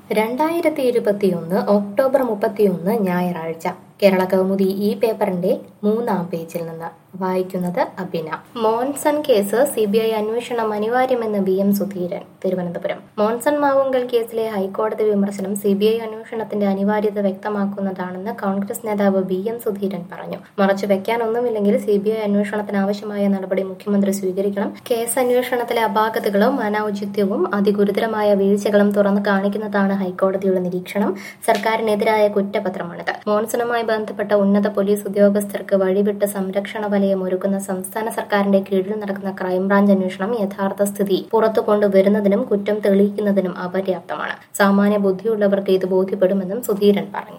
രണ്ടായിരത്തി ഇരുപത്തിയൊന്ന് ഒക്ടോബർ മുപ്പത്തിയൊന്ന് ഞായറാഴ്ച കേരള കൗമുദി ഈ പേപ്പറിന്റെ മൂന്നാം പേജിൽ നിന്ന് വായിക്കുന്നത് അബിന Monson case C B I അന്വേഷണം അനിവാര്യമെന്ന് വി എം സുധീരൻ തിരുവനന്തപുരം മോൺസൺ മാവുങ്കൽ കേസിലെ ഹൈക്കോടതി വിമർശനം സി ബി ഐ അന്വേഷണത്തിന്റെ അനിവാര്യത വ്യക്തമാക്കുന്നതാണെന്ന് കോൺഗ്രസ് നേതാവ് വി എം സുധീരൻ പറഞ്ഞു മറച്ചു വെക്കാനൊന്നുമില്ലെങ്കിൽ സി ബി ഐ അന്വേഷണത്തിന് ആവശ്യമായ നടപടി മുഖ്യമന്ത്രി സ്വീകരിക്കണം കേസ് അന്വേഷണത്തിലെ അപാകതകളും അനൌചിത്യവും അതിഗുരുതരമായ വീഴ്ചകളും തുറന്നു കാണിക്കുന്നതാണ് ഹൈക്കോടതിയുടെ നിരീക്ഷണം സർക്കാരിനെതിരായ കുറ്റപത്രമാണിത് മോൺസണുമായി ബന്ധപ്പെട്ട ഉന്നത പോലീസ് ഉദ്യോഗസ്ഥർക്ക് വഴിവിട്ട് സംരക്ഷണ വലയം ഒരുക്കുന്ന സംസ്ഥാന സർക്കാരിന്റെ കീഴിൽ നടക്കുന്ന ക്രൈംബ്രാഞ്ച് അന്വേഷണം യഥാർത്ഥ സ്ഥിതി പുറത്തു കൊണ്ടുവരുന്നതിനും കുറ്റം തെളിയിക്കുന്നതിനും അപര്യാപ്തമാണ് സാമാന്യ ബുദ്ധിയുള്ളവർക്ക് ഇത് ബോധ്യപ്പെടുമെന്നും സുധീരൻ പറഞ്ഞു